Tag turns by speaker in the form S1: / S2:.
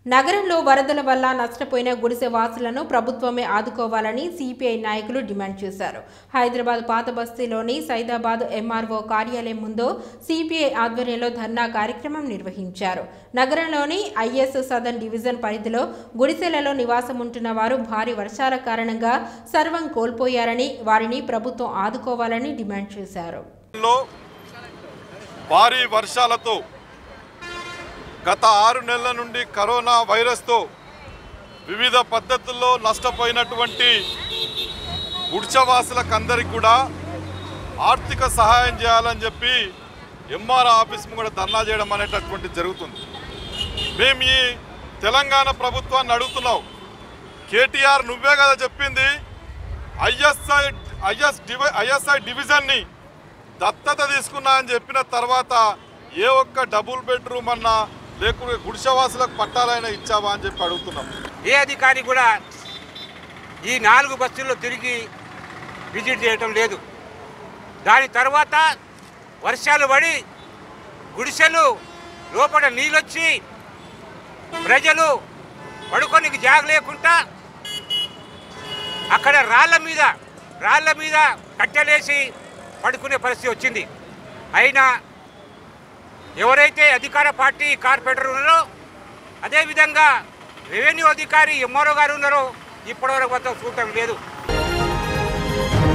S1: నగరంలో వరదల వల్ల నష్టపోయిన గుడిసె వాసులను ప్రభుత్వమే ఆదుకోవాలని సిపిఐ నాయకులు డిమాండ్ చేశారు హైదరాబాద్ పాత బస్తీలోని సైదాబాద్ ఎంఆర్ఓ కార్యాలయం ముందు సిపిఐ ఆధ్వర్యంలో ధర్నా కార్యక్రమం నిర్వహించారు నగరంలోని ఐఎస్ సదన్ డివిజన్ పరిధిలో గుడిసెలలో నివాసం ఉంటున్న వారు భారీ వర్షాల కారణంగా సర్వం కోల్పోయారని వారిని ప్రభుత్వం ఆదుకోవాలని డిమాండ్ చేశారు
S2: లో భారీ వర్షాలతో గత ఆరు నెలల నుండి కరోనా వైరస్తో వివిధ పద్ధతుల్లో నష్టపోయినటువంటి గుడిచవాసులకు అందరికి కూడా ఆర్థిక సహాయం చేయాలని చెప్పి ఎంఆర్ ఆఫీస్ కూడా ధర్నా చేయడం అనేటటువంటి జరుగుతుంది మేము ఈ తెలంగాణ ప్రభుత్వాన్ని అడుగుతున్నాం కేటీఆర్ నువ్వే కదా చెప్పింది ఐఎస్ఐ ఐఎస్ డివి ఐఎస్ఐ డివిజన్ని దత్తత తీసుకున్నా అని చెప్పిన తర్వాత ఏ ఒక్క డబుల్ బెడ్రూమ్ అన్నా లేకుంటే గుడిసెవాసులకు పట్టాలైనా ఇచ్చావా అని చెప్పి అడుగుతున్నాం
S3: ఏ అధికారి కూడా ఈ నాలుగు బస్సుల్లో తిరిగి విజిట్ చేయటం లేదు దాని తర్వాత వర్షాలు పడి గుడిసెలు లోపల నీళ్ళొచ్చి ప్రజలు పడుకోనికి జాగ లేకుండా అక్కడ రాళ్ళ మీద రాళ్ళ మీద కట్టెలేసి పడుకునే పరిస్థితి వచ్చింది అయినా ఎవరైతే అధికార పార్టీ కార్పొరేటర్ ఉన్నారో అదేవిధంగా రెవెన్యూ అధికారి ఎంఆర్ఓ గారు ఉన్నారో ఇప్పటివరకు మొత్తం చూడటం లేదు